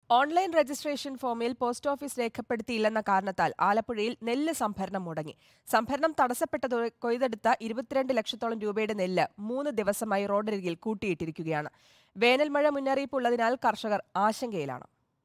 online registration ഫോമിൽ post office രേഖപ്പെടുത്തിയില്ലെന്ന കാരണത്താൽ ആലപ്പുഴയിൽ നെല്ല് സംഭരണം മുടങ്ങി സംഭരണം തടസ്സപ്പെട്ടതോടെ കൊയ്തെടുത്ത ഇരുപത്തിരണ്ട് ലക്ഷത്തോളം രൂപയുടെ നെല്ല് മൂന്ന് ദിവസമായി റോഡരികിൽ കൂട്ടിയിട്ടിരിക്കുകയാണ് വേനൽ മഴ മുന്നറിയിപ്പുള്ളതിനാൽ കർഷകർ ആശങ്കയിലാണ്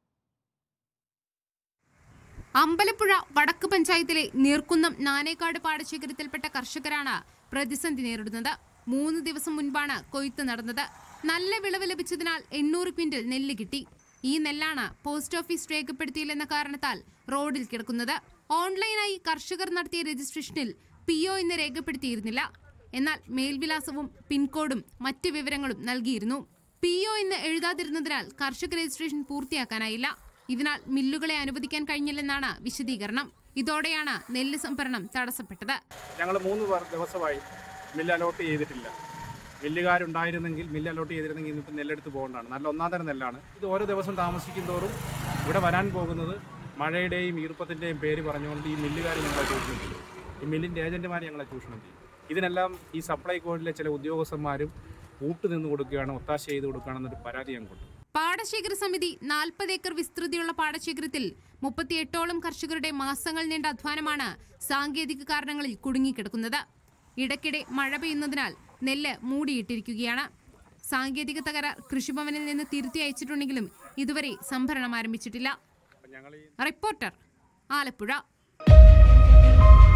അമ്പലപ്പുഴ വടക്ക് പഞ്ചായത്തിലെ നീർക്കുന്നം നാനേക്കാട് പാടശേഖരത്തിൽപ്പെട്ട കർഷകരാണ് പ്രതിസന്ധി നേരിടുന്നത് മൂന്ന് ദിവസം മുൻപാണ് കൊയ്ത്ത് നടന്നത് നല്ല വിളവ് ലഭിച്ചതിനാൽ എണ്ണൂറ് ക്വിന്റൽ നെല്ല് കിട്ടി ഈ നെല്ലാണ് പോസ്റ്റ് ഓഫീസ് രേഖപ്പെടുത്തിയില്ലെന്ന കാരണത്താൽ റോഡിൽ കിടക്കുന്നത് ഓൺലൈനായി കർഷകർ നടത്തിയ രജിസ്ട്രേഷനിൽ പി ഒ എന്ന് രേഖപ്പെടുത്തിയിരുന്നില്ല എന്നാൽ മേൽവിലാസവും പിൻകോഡും മറ്റ് വിവരങ്ങളും നൽകിയിരുന്നു പി ഒ എന്ന് എഴുതാതിരുന്നതിനാൽ കർഷക രജിസ്ട്രേഷൻ പൂർത്തിയാക്കാനായില്ല ഇതിനാൽ മില്ലുകളെ അനുവദിക്കാൻ കഴിഞ്ഞില്ലെന്നാണ് വിശദീകരണം ഇതോടെയാണ് നെല്ല് സംഭരണം തടസ്സപ്പെട്ടത് ഞങ്ങൾ മൂന്ന് വർ- ദിവസമായി മില്ല് അലോട്ട് ചെയ്തിട്ടില്ല മില്ലുകാരുണ്ടായിരുന്നെങ്കിൽ മില്ല് അലോട്ട് ചെയ്തിരുന്നെങ്കിൽ ഇന്നിപ്പോൾ നെല്ലെടുത്ത് പോകേണ്ടതാണ് നല്ല ഒന്നാം തരം നെല്ലാണ് ഇത് ഓരോ ദിവസം താമസിക്കും തോറും ഇവിടെ വരാൻ പോകുന്നത് മഴയുടെയും ഈർപ്പത്തിൻ്റെയും പേര് പറഞ്ഞുകൊണ്ട് ഈ മില്ലുകാർ ഞങ്ങളെ ചൂഷണം ചെയ്യും ഈ മില്ലിൻ്റെ ഏജന്റുമാർ ഞങ്ങളെ ചൂഷണം ചെയ്യും ഇതിനെല്ലാം ഈ സപ്ലൈ കോഡിലെ ചില ഉദ്യോഗസ്ഥന്മാരും കൂട്ടു നിന്ന് കൊടുക്കുകയാണ് ഒത്താശ ചെയ്ത് കൊടുക്കുകയാണെന്നൊരു പരാതി ഞങ്ങൾക്കുണ്ട് പാടശേഖര സമിതി നാൽപ്പത് ഏക്കർ വിസ്തൃതിയുള്ള പാടശേഖരത്തിൽ മുപ്പത്തിയെട്ടോളം കർഷകരുടെ മാസങ്ങൾ നീണ്ട അധ്വാനമാണ് സാങ്കേതിക കാരണങ്ങളിൽ കുടുങ്ങിക്കിടക്കുന്നത് ഇടയ്ക്കിടെ മഴ പെയ്യുന്നതിനാൽ നെല്ല് മൂടിയിട്ടിരിക്കുകയാണ് സാങ്കേതിക തകരാർ കൃഷിഭവനിൽ നിന്ന് തിരുത്തി അയച്ചിട്ടുണ്ടെങ്കിലും ഇതുവരെ സംഭരണം ആരംഭിച്ചിട്ടില്ല അപ്പം ഞങ്ങൾ ഈ റിപ്പോർട്ടർ ആലപ്പുഴ